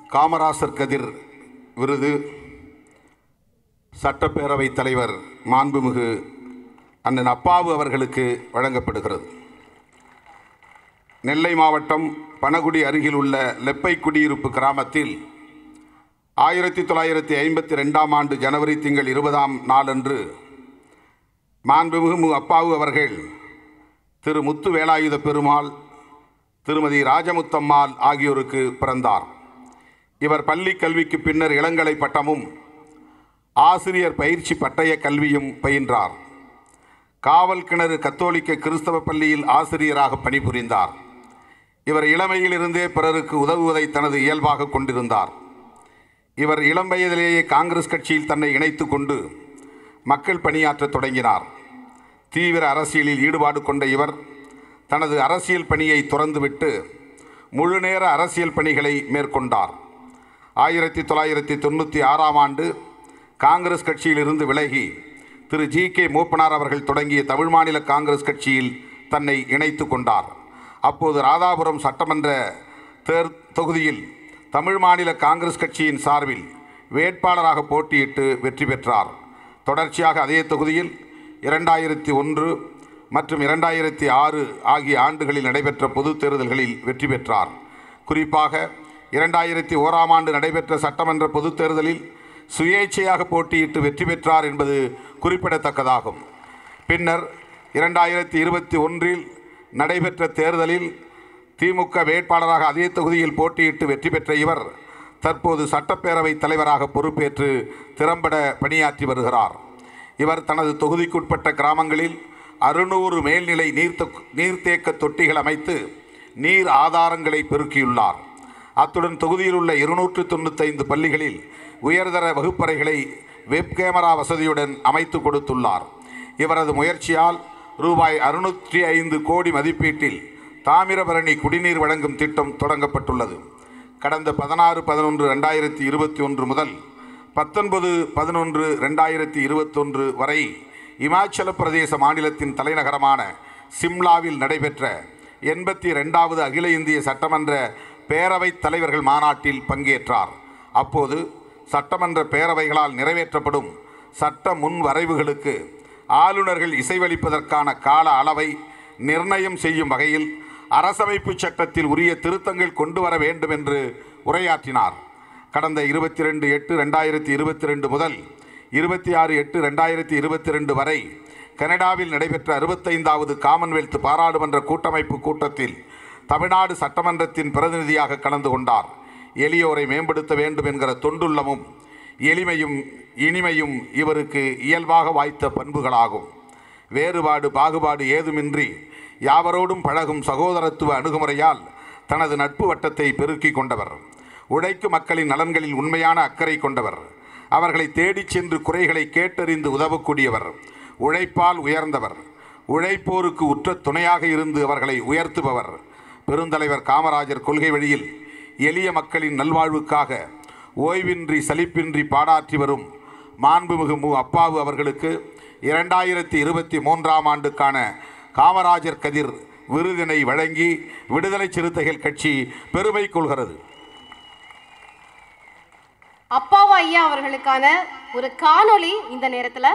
காமராசர் கதிர் விருது சட்டப்பேரவைத் தலைவர் மாண்புமிகு அண்ணன் அப்பாவு அவர்களுக்கு வழங்கப்படுகிறது நெல்லை மாவட்டம் பனகுடி அருகில் உள்ள லெப்பை குடியிருப்பு கிராமத்தில் ஆயிரத்தி தொள்ளாயிரத்தி ஐம்பத்தி ரெண்டாம் ஆண்டு ஜனவரி திங்கள் இருபதாம் நாளன்று மாண்புமிகு மு அப்பாவு அவர்கள் திரு முத்து வேலாயுத பெருமாள் திருமதி ராஜமுத்தம்மாள் ஆகியோருக்கு பிறந்தார் இவர் பள்ளி கல்விக்கு பின்னர் இளங்கலை பட்டமும் ஆசிரியர் பயிற்சி பட்டய கல்வியும் பயின்றார் காவல் கிணறு கத்தோலிக்க கிறிஸ்தவ பள்ளியில் ஆசிரியராக பணிபுரிந்தார் இவர் இளமையிலிருந்தே பிறருக்கு உதவுவதை தனது இயல்பாக கொண்டிருந்தார் இவர் இளம் வயதிலேயே காங்கிரஸ் கட்சியில் தன்னை இணைத்து கொண்டு மக்கள் பணியாற்றத் தொடங்கினார் தீவிர அரசியலில் ஈடுபாடு கொண்ட இவர் தனது அரசியல் பணியை துறந்துவிட்டு முழுநேர அரசியல் பணிகளை மேற்கொண்டார் ஆயிரத்தி தொள்ளாயிரத்தி தொண்ணூற்றி ஆறாம் ஆண்டு காங்கிரஸ் கட்சியிலிருந்து விலகி திரு ஜி கே மூப்பனார் அவர்கள் தொடங்கிய தமிழ் மாநில காங்கிரஸ் கட்சியில் தன்னை இணைத்து கொண்டார் அப்போது ராதாபுரம் சட்டமன்ற தேர் தொகுதியில் தமிழ் மாநில காங்கிரஸ் கட்சியின் சார்பில் வேட்பாளராக போட்டியிட்டு வெற்றி பெற்றார் தொடர்ச்சியாக அதே தொகுதியில் இரண்டாயிரத்தி ஒன்று மற்றும் இரண்டாயிரத்தி ஆறு ஆகிய ஆண்டுகளில் நடைபெற்ற பொதுத் தேர்தல்களில் வெற்றி பெற்றார் குறிப்பாக இரண்டாயிரத்தி ஓராம் ஆண்டு நடைபெற்ற சட்டமன்ற பொதுத் தேர்தலில் சுயேட்சையாக போட்டியிட்டு வெற்றி பெற்றார் என்பது குறிப்பிடத்தக்கதாகும் பின்னர் இரண்டாயிரத்தி இருபத்தி ஒன்றில் நடைபெற்ற தேர்தலில் திமுக வேட்பாளராக அதே தொகுதியில் போட்டியிட்டு வெற்றி பெற்ற இவர் தற்போது சட்டப்பேரவை தலைவராக பொறுப்பேற்று திறம்பட பணியாற்றி வருகிறார் இவர் தனது தொகுதிக்குட்பட்ட கிராமங்களில் அறுநூறு மேல்நிலை நீர்த்த நீர்த்தேக்க தொட்டிகள் அமைத்து நீர் ஆதாரங்களை பெருக்கியுள்ளார் அத்துடன் தொகுதியில் உள்ள இருநூற்று தொண்ணூத்தைந்து பள்ளிகளில் உயர்தர வகுப்பறைகளை வெப் கேமரா வசதியுடன் அமைத்து கொடுத்துள்ளார் இவரது முயற்சியால் ரூபாய் அறுநூற்றி ஐந்து கோடி மதிப்பீட்டில் தாமிரபரணி குடிநீர் வழங்கும் திட்டம் தொடங்கப்பட்டுள்ளது கடந்த பதினாறு பதினொன்று ரெண்டாயிரத்தி இருபத்தி ஒன்று முதல் பத்தொன்பது பதினொன்று ரெண்டாயிரத்தி இருபத்தொன்று வரை இமாச்சல பிரதேச மாநிலத்தின் தலைநகரமான சிம்லாவில் நடைபெற்ற எண்பத்தி ரெண்டாவது அகில இந்திய சட்டமன்ற பேரவைத் தலைவர்கள் மாநாட்டில் பங்கேற்றார் அப்போது சட்டமன்ற பேரவைகளால் நிறைவேற்றப்படும் சட்ட முன் வரைவுகளுக்கு ஆளுநர்கள் இசைவளிப்பதற்கான கால அளவை நிர்ணயம் செய்யும் வகையில் அரசமைப்பு சட்டத்தில் உரிய திருத்தங்கள் கொண்டு வர வேண்டும் என்று உரையாற்றினார் கடந்த இருபத்தி ரெண்டு எட்டு ரெண்டாயிரத்தி இருபத்தி ரெண்டு முதல் இருபத்தி ஆறு எட்டு ரெண்டாயிரத்தி இருபத்தி ரெண்டு வரை கனடாவில் நடைபெற்ற அறுபத்தைந்தாவது காமன்வெல்த் பாராளுமன்ற கூட்டமைப்பு கூட்டத்தில் தமிழ்நாடு சட்டமன்றத்தின் பிரதிநிதியாக கலந்து கொண்டார் எளியோரை மேம்படுத்த வேண்டும் என்கிற தொண்டுள்ளமும் எளிமையும் இனிமையும் இவருக்கு இயல்பாக வாய்த்த பண்புகளாகும் வேறுபாடு பாகுபாடு ஏதுமின்றி யாவரோடும் பழகும் சகோதரத்துவ அணுகுமுறையால் தனது நட்பு வட்டத்தை பெருக்கிக் கொண்டவர் உழைக்கும் மக்களின் நலன்களில் உண்மையான அக்கறை கொண்டவர் அவர்களை தேடிச் சென்று குறைகளை கேட்டறிந்து உதவக்கூடியவர் உழைப்பால் உயர்ந்தவர் உழைப்போருக்கு உற்ற துணையாக இருந்து அவர்களை உயர்த்துபவர் பெருந்தலைவர் காமராஜர் கொள்கை வழியில் எளிய மக்களின் நல்வாழ்வுக்காக ஓய்வின்றி சலிப்பின்றி பாடாற்றி வரும் மாண்புமிகு மு அப்பாவு அவர்களுக்கு இரண்டாயிரத்தி இருபத்தி மூன்றாம் ஆண்டுக்கான காமராஜர் கதிர் விருதினை வழங்கி விடுதலை சிறுத்தைகள் கட்சி பெருமை கொள்கிறது அப்பாவு ஐயா அவர்களுக்கான ஒரு காணொளி இந்த நேரத்துல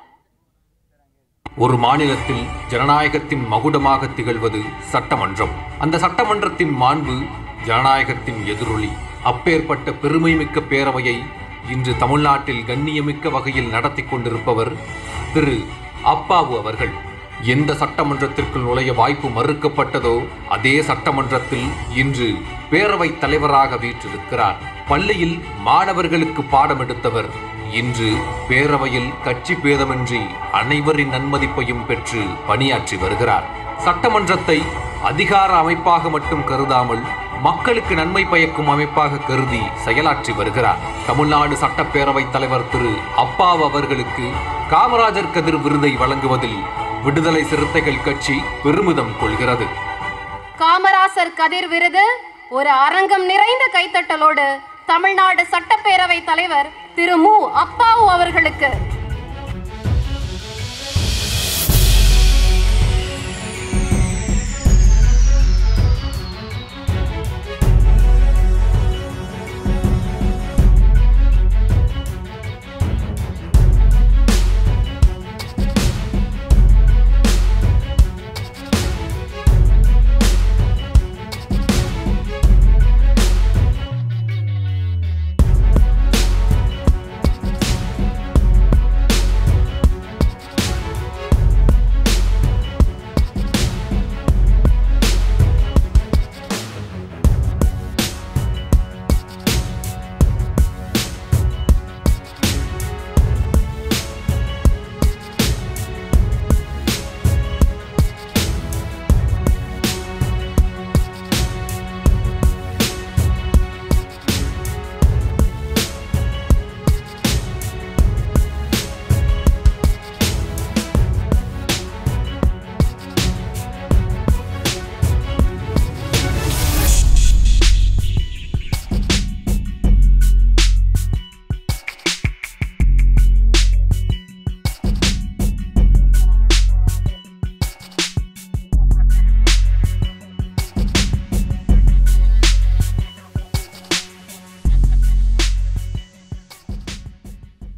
ஒரு மாநிலத்தில் ஜனநாயகத்தின் மகுடமாக திகழ்வது சட்டமன்றம் அந்த சட்டமன்றத்தின் மாண்பு ஜனநாயகத்தின் எதிரொலி அப்பேற்பட்ட பெருமைமிக்க பேரவையை இன்று தமிழ்நாட்டில் கண்ணியமிக்க வகையில் நடத்தி கொண்டிருப்பவர் திரு அப்பாவு அவர்கள் எந்த சட்டமன்றத்திற்குள் நுழைய வாய்ப்பு மறுக்கப்பட்டதோ அதே சட்டமன்றத்தில் இன்று பேரவைத் தலைவராக வீற்றிருக்கிறார் பள்ளியில் மாணவர்களுக்கு பாடம் எடுத்தவர் இன்று பேரவையில் கட்சி பேதமின்றி அனைவரின் நன்மதிப்பையும் பெற்று பணியாற்றி வருகிறார் சட்டமன்றத்தை அதிகார அமைப்பாக மட்டும் கருதாமல் மக்களுக்கு நன்மை பயக்கும் அமைப்பாக கருதி செயலாற்றி வருகிறார் தமிழ்நாடு சட்டப்பேரவைத் தலைவர் திரு அப்பாவு அவர்களுக்கு காமராஜர் கதிர் விருதை வழங்குவதில் விடுதலை சிறுத்தைகள் கட்சி பெருமிதம் கொள்கிறது காமராசர் கதிர் விருது ஒரு அரங்கம் நிறைந்த கைத்தட்டலோடு தமிழ்நாடு சட்டப்பேரவை தலைவர் திரு மு அப்பாவு அவர்களுக்கு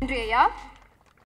நன்றி ஐயா